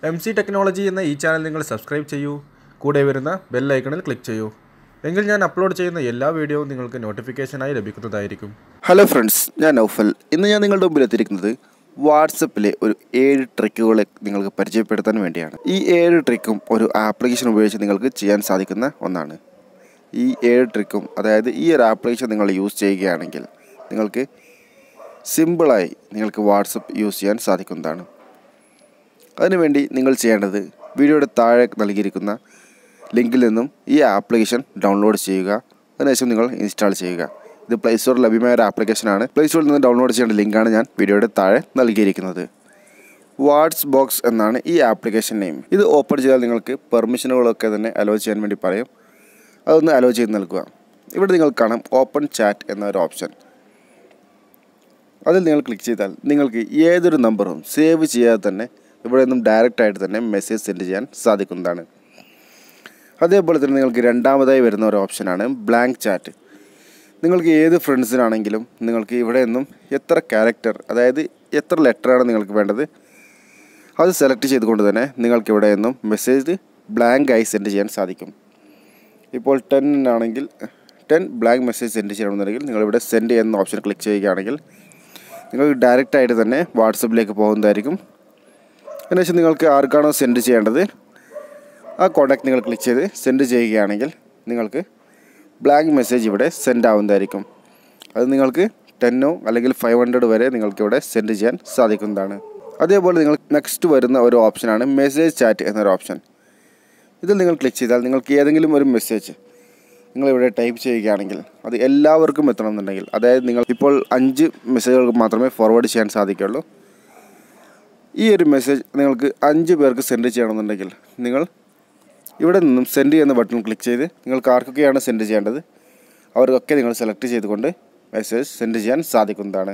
M C technology എന്ന ഈ channel നിങ്ങൾ സബ്സ്ക്രൈബ് ചെയ്യൂ കൂടെ വരുന്ന ബെൽ ഐക്കണിൽ ക്ലിക്ക് ചെയ്യൂ എങ്കിൽ ഞാൻ അപ്ലോഡ് ചെയ്യുന്ന എല്ലാ വീഡിയോവും നിങ്ങൾക്ക് നോട്ടിഫിക്കേഷനായി ലഭിക്കുന്നതായിരിക്കും ഹലോ ഫ്രണ്ട്സ് ഞാൻ നൗഫൽ ഇന്ന് ഞാൻ നിങ്ങളുടെ മുമ്പിൽ എത്തിയിരിക്കുന്നത് വാട്സപ്പിലെ ഒരു ഏഴ് ട്രിക്കുകളെ നിങ്ങൾക്ക് പരിചയപ്പെടുത്താൻ വേണ്ടിയാണ് ഈ ഏഴ് ട്രിക്കും ഒരു ആപ്ലിക്കേഷൻ ഉപയോഗിച്ച് നിങ്ങൾക്ക് ചെയ്യാൻ സാധിക്കുന്ന ഒന്നാണ് ഈ ഏഴ് ട്രിക്കും അതായത് ഈ ഒരു ആപ്ലിക്കേഷൻ നിങ്ങൾ യൂസ് ചെയ്യുകയാണെങ്കിൽ നിങ്ങൾക്ക് സിമ്പിളായി നിങ്ങൾക്ക് വാട്സപ്പ് യൂസ് ചെയ്യാൻ സാധിക്കുന്നതാണ് അതിനുവേണ്ടി നിങ്ങൾ ചെയ്യേണ്ടത് വീഡിയോയുടെ താഴെ നൽകിയിരിക്കുന്ന ലിങ്കിൽ നിന്നും ഈ ആപ്ലിക്കേഷൻ ഡൗൺലോഡ് ചെയ്യുക അതിനുശേഷം നിങ്ങൾ ഇൻസ്റ്റാൾ ചെയ്യുക ഇത് പ്ലേ സ്റ്റോറിൽ ലഭ്യമായ ഒരു ആപ്ലിക്കേഷനാണ് പ്ലേ സ്റ്റോറിൽ നിന്ന് ഡൗൺലോഡ് ചെയ്യേണ്ട ലിങ്കാണ് ഞാൻ വീഡിയോയുടെ താഴെ നൽകിയിരിക്കുന്നത് വാട്സ് ബോക്സ് എന്നാണ് ഈ ആപ്ലിക്കേഷൻ നെയിം ഇത് ഓപ്പൺ ചെയ്താൽ നിങ്ങൾക്ക് പെർമിഷനുകളൊക്കെ തന്നെ അലോ ചെയ്യാൻ വേണ്ടി പറയും അതൊന്ന് അലോ ചെയ്ത് നൽകുക ഇവിടെ നിങ്ങൾ കാണാം ഓപ്പൺ ചാറ്റ് എന്ന ഒരു ഓപ്ഷൻ അതിൽ നിങ്ങൾ ക്ലിക്ക് ചെയ്താൽ നിങ്ങൾക്ക് ഏതൊരു നമ്പറും സേവ് ചെയ്യാതെ തന്നെ ഇവിടെ നിന്നും ഡയറക്റ്റ് ആയിട്ട് തന്നെ മെസ്സേജ് സെൻഡ് ചെയ്യാൻ സാധിക്കുന്നതാണ് അതേപോലെ തന്നെ നിങ്ങൾക്ക് രണ്ടാമതായി വരുന്ന ഒരു ഓപ്ഷനാണ് ബ്ലാങ്ക് ചാറ്റ് നിങ്ങൾക്ക് ഏത് ഫ്രണ്ട്സിനാണെങ്കിലും നിങ്ങൾക്ക് ഇവിടെ നിന്നും എത്ര ക്യാരക്ടർ അതായത് എത്ര ലെറ്ററാണ് നിങ്ങൾക്ക് വേണ്ടത് അത് സെലക്ട് ചെയ്തുകൊണ്ട് തന്നെ നിങ്ങൾക്ക് ഇവിടെ നിന്നും മെസ്സേജ് ബ്ലാങ്ക് ആയി സെൻഡ് ചെയ്യാൻ സാധിക്കും ഇപ്പോൾ ടെൻ ആണെങ്കിൽ ടെൻ ബ്ലാങ്ക് മെസ്സേജ് സെൻഡ് ചെയ്യണമെന്നുണ്ടെങ്കിൽ നിങ്ങളിവിടെ സെൻഡ് എന്ന ഓപ്ഷൻ ക്ലിക്ക് ചെയ്യുകയാണെങ്കിൽ നിങ്ങൾക്ക് ഡയറക്റ്റ് ആയിട്ട് തന്നെ വാട്സപ്പിലേക്ക് പോകുന്നതായിരിക്കും അതിനുശേഷം നിങ്ങൾക്ക് ആർക്കാണോ സെൻഡ് ചെയ്യേണ്ടത് ആ കോൺടാക്ട് നിങ്ങൾ ക്ലിക്ക് ചെയ്ത് സെൻഡ് ചെയ്യുകയാണെങ്കിൽ നിങ്ങൾക്ക് ബ്ലാങ്ക് മെസ്സേജ് ഇവിടെ സെൻഡ് ആവുന്നതായിരിക്കും അത് നിങ്ങൾക്ക് ടെന്നോ അല്ലെങ്കിൽ ഫൈവ് ഹൺഡ്രഡ് വരെ നിങ്ങൾക്ക് ഇവിടെ സെൻഡ് ചെയ്യാൻ സാധിക്കുന്നതാണ് അതേപോലെ നിങ്ങൾ നെക്സ്റ്റ് വരുന്ന ഒരു ഓപ്ഷനാണ് മെസ്സേജ് ചാറ്റ് എന്നൊരു ഓപ്ഷൻ ഇതിൽ നിങ്ങൾ ക്ലിക്ക് ചെയ്താൽ നിങ്ങൾക്ക് ഏതെങ്കിലും ഒരു മെസ്സേജ് നിങ്ങളിവിടെ ടൈപ്പ് ചെയ്യുകയാണെങ്കിൽ അത് എല്ലാവർക്കും എത്തണമെന്നുണ്ടെങ്കിൽ അതായത് നിങ്ങൾ ഇപ്പോൾ അഞ്ച് മെസ്സേജുകൾക്ക് മാത്രമേ ഫോർവേഡ് ചെയ്യാൻ സാധിക്കുള്ളൂ ഈ ഒരു മെസ്സേജ് നിങ്ങൾക്ക് അഞ്ച് പേർക്ക് സെൻഡ് ചെയ്യണമെന്നുണ്ടെങ്കിൽ നിങ്ങൾ ഇവിടെ നിന്നും സെൻഡ് ചെയ്യുന്ന ബട്ടൺ ക്ലിക്ക് ചെയ്ത് നിങ്ങൾക്ക് ആർക്കൊക്കെയാണ് സെൻഡ് ചെയ്യേണ്ടത് അവർക്കൊക്കെ നിങ്ങൾ സെലക്ട് ചെയ്തുകൊണ്ട് മെസ്സേജ് സെൻഡ് ചെയ്യാൻ സാധിക്കുന്നതാണ്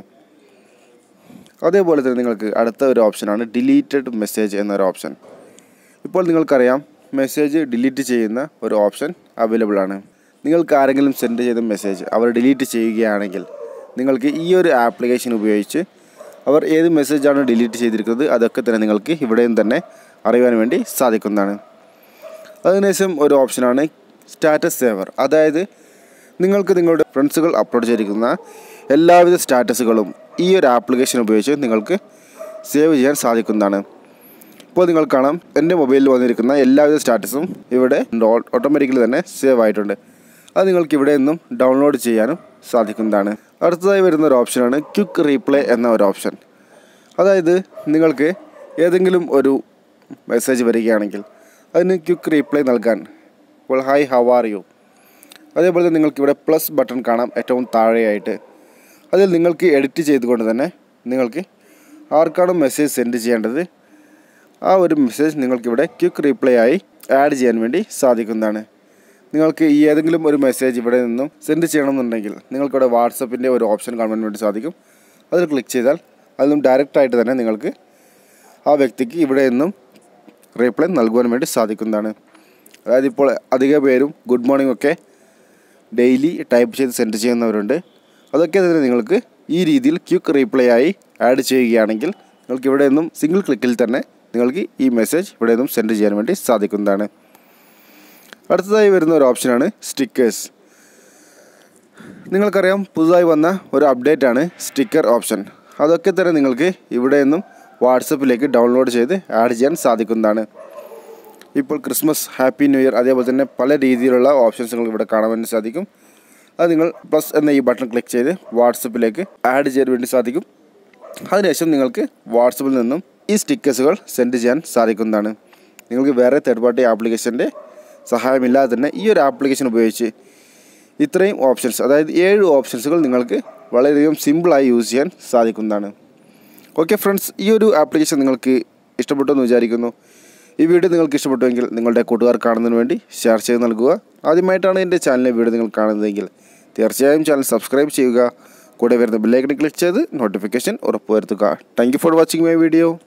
അതേപോലെ തന്നെ നിങ്ങൾക്ക് അടുത്ത ഒരു ഓപ്ഷനാണ് ഡിലീറ്റഡ് മെസ്സേജ് എന്നൊരു ഓപ്ഷൻ ഇപ്പോൾ നിങ്ങൾക്കറിയാം മെസ്സേജ് ഡിലീറ്റ് ചെയ്യുന്ന ഒരു ഓപ്ഷൻ അവൈലബിൾ ആണ് നിങ്ങൾക്ക് ആരെങ്കിലും സെൻഡ് ചെയ്ത മെസ്സേജ് അവർ ഡിലീറ്റ് ചെയ്യുകയാണെങ്കിൽ നിങ്ങൾക്ക് ഈ ഒരു ആപ്ലിക്കേഷൻ ഉപയോഗിച്ച് അവർ ഏത് മെസ്സേജാണ് ഡിലീറ്റ് ചെയ്തിരിക്കുന്നത് അതൊക്കെ തന്നെ നിങ്ങൾക്ക് ഇവിടെയും തന്നെ അറിയാൻ വേണ്ടി സാധിക്കുന്നതാണ് അതിനുശേഷം ഒരു ഓപ്ഷനാണ് സ്റ്റാറ്റസ് സേവർ അതായത് നിങ്ങൾക്ക് നിങ്ങളുടെ ഫ്രണ്ട്സുകൾ അപ്ലോഡ് ചെയ്തിരിക്കുന്ന എല്ലാവിധ സ്റ്റാറ്റസുകളും ഈ ഒരു ആപ്ലിക്കേഷൻ ഉപയോഗിച്ച് നിങ്ങൾക്ക് സേവ് ചെയ്യാൻ സാധിക്കുന്നതാണ് ഇപ്പോൾ നിങ്ങൾ കാണാം എൻ്റെ മൊബൈലിൽ വന്നിരിക്കുന്ന എല്ലാവിധ സ്റ്റാറ്റസും ഇവിടെ ഓട്ടോമാറ്റിക്കലി തന്നെ സേവ് ആയിട്ടുണ്ട് അത് നിങ്ങൾക്ക് ഇവിടെ നിന്നും ഡൗൺലോഡ് ചെയ്യാനും സാധിക്കുന്നതാണ് അടുത്തതായി വരുന്ന ഒരു ഓപ്ഷനാണ് ക്വിക്ക് റീപ്ലേ എന്ന ഒരു ഓപ്ഷൻ അതായത് നിങ്ങൾക്ക് ഏതെങ്കിലും ഒരു മെസ്സേജ് വരികയാണെങ്കിൽ അതിന് ക്വിക്ക് റീപ്ലൈ നൽകാൻ ഇപ്പോൾ ഹായ് ഹൗ ആർ യു അതേപോലെ തന്നെ നിങ്ങൾക്ക് ഇവിടെ പ്ലസ് ബട്ടൺ കാണാം ഏറ്റവും താഴെയായിട്ട് അതിൽ നിങ്ങൾക്ക് എഡിറ്റ് ചെയ്തുകൊണ്ട് തന്നെ നിങ്ങൾക്ക് ആർക്കാണോ മെസ്സേജ് സെൻഡ് ചെയ്യേണ്ടത് ആ ഒരു മെസ്സേജ് നിങ്ങൾക്കിവിടെ ക്വിക്ക് റീപ്ലൈ ആയി ആഡ് ചെയ്യാൻ വേണ്ടി സാധിക്കുന്നതാണ് നിങ്ങൾക്ക് ഈ ഏതെങ്കിലും ഒരു മെസ്സേജ് ഇവിടെ നിന്നും സെൻഡ് ചെയ്യണമെന്നുണ്ടെങ്കിൽ നിങ്ങൾക്കിവിടെ വാട്സപ്പിൻ്റെ ഒരു ഓപ്ഷൻ കാണാൻ വേണ്ടി സാധിക്കും അതിൽ ക്ലിക്ക് ചെയ്താൽ അതിൽ നിന്നും ഡയറക്റ്റ് ആയിട്ട് തന്നെ നിങ്ങൾക്ക് ആ വ്യക്തിക്ക് ഇവിടെ നിന്നും റീപ്ലൈ നൽകുവാൻ വേണ്ടി സാധിക്കുന്നതാണ് അതായത് ഇപ്പോൾ അധിക പേരും ഗുഡ് മോർണിംഗ് ഒക്കെ ഡെയിലി ടൈപ്പ് ചെയ്ത് സെൻഡ് ചെയ്യുന്നവരുണ്ട് അതൊക്കെ തന്നെ നിങ്ങൾക്ക് ഈ രീതിയിൽ ക്വിക്ക് റീപ്ലൈ ആയി ആഡ് ചെയ്യുകയാണെങ്കിൽ നിങ്ങൾക്ക് ഇവിടെ നിന്നും സിംഗിൾ ക്ലിക്കിൽ തന്നെ നിങ്ങൾക്ക് ഈ മെസ്സേജ് ഇവിടെ നിന്നും സെൻഡ് ചെയ്യാൻ വേണ്ടി സാധിക്കുന്നതാണ് അടുത്തതായി വരുന്ന ഒരു ഓപ്ഷനാണ് സ്റ്റിക്കേഴ്സ് നിങ്ങൾക്കറിയാം പുതുതായി വന്ന ഒരു അപ്ഡേറ്റ് ആണ് സ്റ്റിക്കർ ഓപ്ഷൻ അതൊക്കെ തന്നെ നിങ്ങൾക്ക് ഇവിടെ നിന്നും വാട്സപ്പിലേക്ക് ഡൗൺലോഡ് ചെയ്ത് ആഡ് ചെയ്യാൻ സാധിക്കുന്നതാണ് ഇപ്പോൾ ക്രിസ്മസ് ഹാപ്പി ന്യൂ ഇയർ അതേപോലെ തന്നെ പല രീതിയിലുള്ള ഓപ്ഷൻസ് നിങ്ങൾക്ക് ഇവിടെ കാണാൻ വേണ്ടി സാധിക്കും അത് നിങ്ങൾ പ്ലസ് എന്ന ഈ ബട്ടൺ ക്ലിക്ക് ചെയ്ത് വാട്സപ്പിലേക്ക് ആഡ് ചെയ്യാൻ വേണ്ടി സാധിക്കും അതിനുശേഷം നിങ്ങൾക്ക് വാട്സപ്പിൽ നിന്നും ഈ സ്റ്റിക്കേഴ്സുകൾ സെൻഡ് ചെയ്യാൻ സാധിക്കുന്നതാണ് നിങ്ങൾക്ക് വേറെ തേർഡ് പാർട്ടി ആപ്ലിക്കേഷൻ്റെ സഹായമില്ലാതെ തന്നെ ഈ ഒരു ആപ്ലിക്കേഷൻ ഉപയോഗിച്ച് ഇത്രയും ഓപ്ഷൻസ് അതായത് ഏഴ് ഓപ്ഷൻസുകൾ നിങ്ങൾക്ക് വളരെയധികം സിമ്പിളായി യൂസ് ചെയ്യാൻ സാധിക്കുന്നതാണ് ഓക്കെ ഫ്രണ്ട്സ് ഈ ഒരു ആപ്ലിക്കേഷൻ നിങ്ങൾക്ക് ഇഷ്ടപ്പെട്ടു എന്ന് വിചാരിക്കുന്നു ഈ വീഡിയോ നിങ്ങൾക്ക് ഇഷ്ടപ്പെട്ടുവെങ്കിൽ നിങ്ങളുടെ കൂട്ടുകാർ കാണുന്നതിന് വേണ്ടി ഷെയർ ചെയ്ത് നൽകുക ആദ്യമായിട്ടാണ് എൻ്റെ ചാനലിലെ വീഡിയോ നിങ്ങൾ കാണുന്നതെങ്കിൽ തീർച്ചയായും ചാനൽ സബ്സ്ക്രൈബ് ചെയ്യുക കൂടെ വരുന്ന ബെല്ലൈക്കൺ ക്ലിക്ക് ചെയ്ത് നോട്ടിഫിക്കേഷൻ ഉറപ്പുവരുത്തുക thank you for watching my video